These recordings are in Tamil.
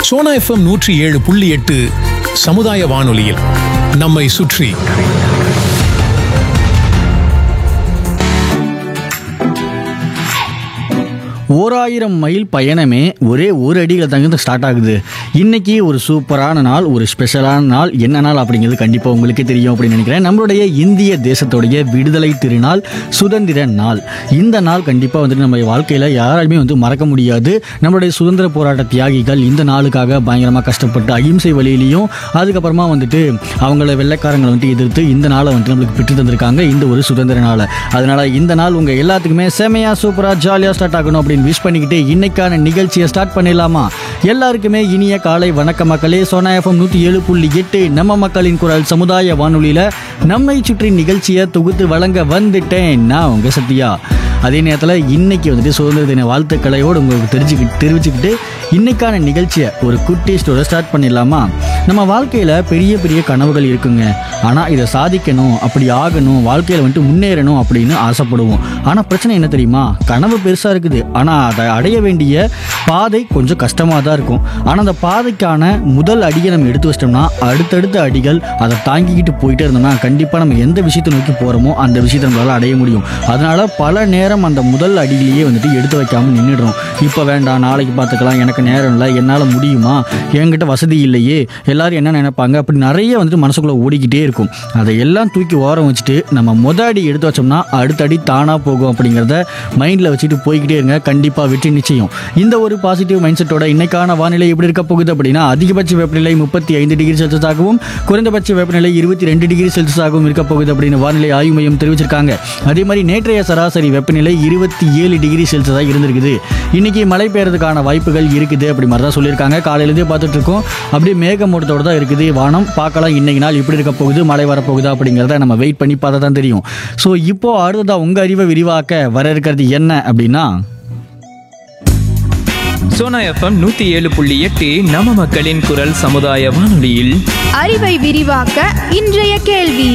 சோனா எஃப்எம் நூற்றி ஏழு புள்ளி எட்டு சமுதாய வானொலியில் நம்மை சுற்றி ஓராயிரம் மைல் பயணமே ஒரே ஒரு அடியில் தங்க ஸ்டார்ட் ஆகுது இன்னைக்கு ஒரு சூப்பரான நாள் ஒரு ஸ்பெஷலான நாள் என்ன நாள் அப்படிங்கிறது கண்டிப்பாக உங்களுக்கே தெரியும் அப்படின்னு நினைக்கிறேன் நம்மளுடைய இந்திய தேசத்துடைய விடுதலை திருநாள் சுதந்திர நாள் இந்த நாள் கண்டிப்பாக வந்துட்டு நம்ம வாழ்க்கையில் யாராலுமே வந்து மறக்க முடியாது நம்மளுடைய சுதந்திர போராட்ட தியாகிகள் இந்த நாளுக்காக பயங்கரமாக கஷ்டப்பட்டு அகிம்சை வழியிலையும் அதுக்கப்புறமா வந்துட்டு அவங்கள வெள்ளைக்காரங்களை வந்துட்டு எதிர்த்து இந்த நாளை வந்துட்டு நம்மளுக்கு பெற்று தந்திருக்காங்க இந்த ஒரு சுதந்திர நாளை அதனால இந்த நாள் உங்கள் எல்லாத்துக்குமே செமையா சூப்பராக ஜாலியாக ஸ்டார்ட் ஆகணும் அப்படின்னு விஷ் பண்ணிக்கிட்டு இன்னைக்கான நிகழ்ச்சியை ஸ்டார்ட் பண்ணிடலாமா எல்லாருக்குமே இனிய காலை வணக்க மக்களே சோனா எஃப்எம் நூற்றி ஏழு புள்ளி எட்டு நம்ம மக்களின் குரல் சமுதாய வானொலியில் நம்மை சுற்றி நிகழ்ச்சியை தொகுத்து வழங்க வந்துட்டேன் நான் உங்க சத்யா அதே நேரத்தில் இன்னைக்கு வந்துட்டு சுதந்திர தின வாழ்த்துக்களையோடு உங்களுக்கு தெரிஞ்சுக்கிட்டு தெரிவிச்சுக்கிட்டு இன்னைக்கான நிகழ்ச்சியை ஒரு குட்டி ஸ்டோரை ஸ்டார்ட் பண்ணிடலாமா நம்ம வாழ்க்கையில் பெரிய பெரிய கனவுகள் இருக்குங்க ஆனால் இதை சாதிக்கணும் அப்படி ஆகணும் வாழ்க்கையில் வந்துட்டு முன்னேறணும் அப்படின்னு ஆசைப்படுவோம் ஆனால் பிரச்சனை என்ன தெரியுமா கனவு பெருசாக இருக்குது ஆனால் அதை அடைய வேண்டிய பாதை கொஞ்சம் கஷ்டமாக தான் இருக்கும் ஆனால் அந்த பாதைக்கான முதல் அடியை நம்ம எடுத்து வச்சிட்டோம்னா அடுத்தடுத்த அடிகள் அதை தாங்கிக்கிட்டு போயிட்டே இருந்தோம்னா கண்டிப்பாக நம்ம எந்த விஷயத்தை நோக்கி போகிறோமோ அந்த விஷயத்தை நம்மளால் அடைய முடியும் அதனால பல நேரம் அந்த முதல் அடியிலேயே வந்துட்டு எடுத்து வைக்காம நின்றுடுறோம் இப்போ வேண்டாம் நாளைக்கு பார்த்துக்கலாம் எனக்கு நேரம் இல்லை என்னால் முடியுமா என்கிட்ட வசதி இல்லையே எல்லாரும் என்ன நினைப்பாங்க அப்படி நிறைய வந்துட்டு மனசுக்குள்ளே ஓடிக்கிட்டே இருக்கும் அதை எல்லாம் தூக்கி ஓரம் வச்சுட்டு நம்ம முத அடி எடுத்து வச்சோம்னா அடுத்த அடி தானாக போகும் அப்படிங்கிறத மைண்டில் வச்சுட்டு போய்கிட்டே இருங்க கண்டிப்பாக வெற்றி நிச்சயம் இந்த ஒரு பாசிட்டிவ் மைண்ட் செட்டோட இன்னைக்கான வானிலை எப்படி இருக்க போகுது அப்படின்னா அதிகபட்ச வெப்பநிலை முப்பத்தி ஐந்து டிகிரி செல்சியஸாகவும் குறைந்தபட்ச வெப்பநிலை இருபத்தி ரெண்டு டிகிரி செல்சியஸாகவும் இருக்க போகுது அப்படின்னு வானிலை ஆய்வு மையம் தெரிவிச்சிருக்காங்க அதே மாதிரி நேற்றைய சராசரி வெப்பநிலை இருபத்தி ஏழு டிகிரி செல்சியஸாக இருந்திருக்குது இன்னைக்கு மழை பெய்யறதுக்கான வாய்ப்புகள் இருக்குது அப்படி மாதிரி தான் சொல்லியிருக்காங்க காலையிலேருந்தே பார்த்துட்டு இருக்கோம் அப்படியே மேகமூட்டத்தோட தான் இருக்குது வானம் பார்க்கலாம் இன்னைக்கு நாள் எப்படி இருக்க போகுது மழை வரப்போகுதா அப்படிங்கிறத நம்ம வெயிட் பண்ணி பார்த்தா தான் தெரியும் ஸோ இப்போ அடுத்ததா உங்க அறிவை விரிவாக்க வர இருக்கிறது என்ன அப்படின்னா சோனா எஃப்எம் நூத்தி ஏழு புள்ளி எட்டு நம்ம மக்களின் குரல் சமுதாய வானொலியில் அறிவை விரிவாக்க இன்றைய கேள்வி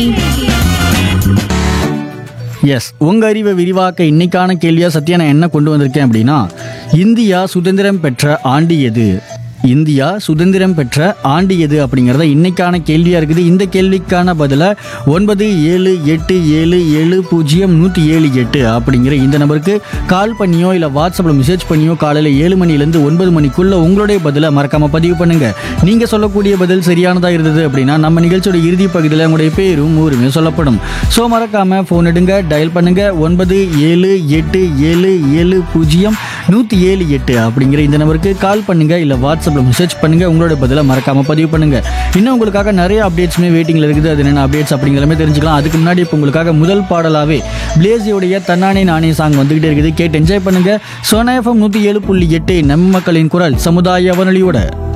எஸ் உங்க அறிவை விரிவாக்க இன்னைக்கான கேள்வியா சத்யா நான் என்ன கொண்டு வந்திருக்கேன் அப்படின்னா இந்தியா சுதந்திரம் பெற்ற ஆண்டு எது இந்தியா சுதந்திரம் பெற்ற ஆண்டு எது அப்படிங்கிறத இன்னைக்கான கேள்வியா இருக்குது இந்த கேள்விக்கான பதில ஒன்பது ஏழு எட்டு ஏழு ஏழு பூஜ்ஜியம் நூற்றி ஏழு எட்டு அப்படிங்கிற இந்த நம்பருக்கு கால் பண்ணியோ இல்லை வாட்ஸ்அப்பில் மெசேஜ் பண்ணியோ காலையில் ஏழு மணிலேருந்து ஒன்பது மணிக்குள்ள உங்களுடைய பதிலை மறக்காம பதிவு பண்ணுங்க நீங்க சொல்லக்கூடிய பதில் சரியானதா இருந்தது அப்படின்னா நம்ம நிகழ்ச்சியோட இறுதி பகுதியில் உங்களுடைய பேரும் ஊருமே சொல்லப்படும் ஸோ மறக்காம ஃபோன் எடுங்க டயல் பண்ணுங்க ஒன்பது ஏழு எட்டு ஏழு ஏழு பூஜ்ஜியம் நூற்றி ஏழு எட்டு அப்படிங்கிற இந்த நம்பருக்கு கால் பண்ணுங்க இல்லை வாட்ஸ்அப்பில் மெசேஜ் பண்ணுங்க உங்களோட பதிலை மறக்காம பதிவு பண்ணுங்க இன்னும் உங்களுக்காக நிறைய அப்டேட்ஸுமே வெயிட்டிங்கில் இருக்குது அது என்னென்ன அப்டேட்ஸ் அப்படிங்கிறமே தெரிஞ்சுக்கலாம் அதுக்கு முன்னாடி இப்போ உங்களுக்காக முதல் பாடலாவே பிளேசியோடைய தன்னானே நானே சாங் வந்துகிட்டே இருக்குது கேட்டு என்ஜாய் பண்ணுங்க சோனா எஃப்எம் நூற்றி ஏழு புள்ளி எட்டு நம்ம மக்களின் குரல் சமுதாய வானொலியோட